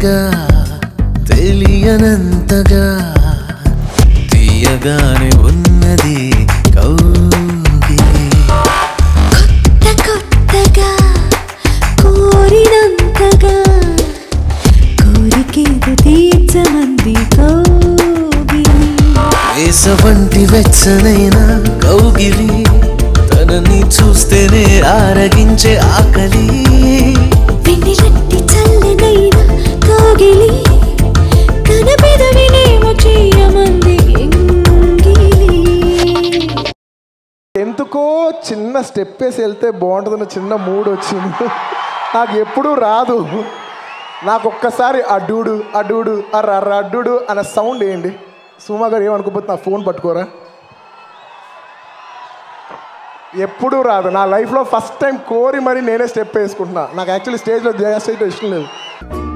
తెలియనంతగా తెలియనంతగా తీయగానే ఉన్నది కౌగిలి కొత్త కొత్తగా కోరినంతగా కోరికేదో తీర్చమంది కోగిలి వేసవంటి వెచ్చనైన కౌగిలి తనని చూస్తేనే ఆరగించే ఆకలి వెన్నెలట్టి చల్లనైన కోగిలి తన పెదవినేమో చేయమంది ఎంగిలి ఎందుకో చిన్న స్టెప్ వేసి వెళ్తే బాగుంటుందన్న చిన్న మూడ్ వచ్చింది నాకు ఎప్పుడూ రాదు నాకు ఒక్కసారి అడ్డుడు అడ్డుడు అర్ర అడ్డుడు అన్న సౌండ్ వేయండి సుమా గారు ఏమనుకోపోతే నా ఫోన్ పట్టుకోరా ఎప్పుడూ రాదు నా లైఫ్లో ఫస్ట్ టైం కోరి మరి నేనే స్టెప్ వేసుకుంటున్నా నాకు యాక్చువల్లీ స్టేజ్లో డ్యాన్స్ చేయడం ఇష్టం లేదు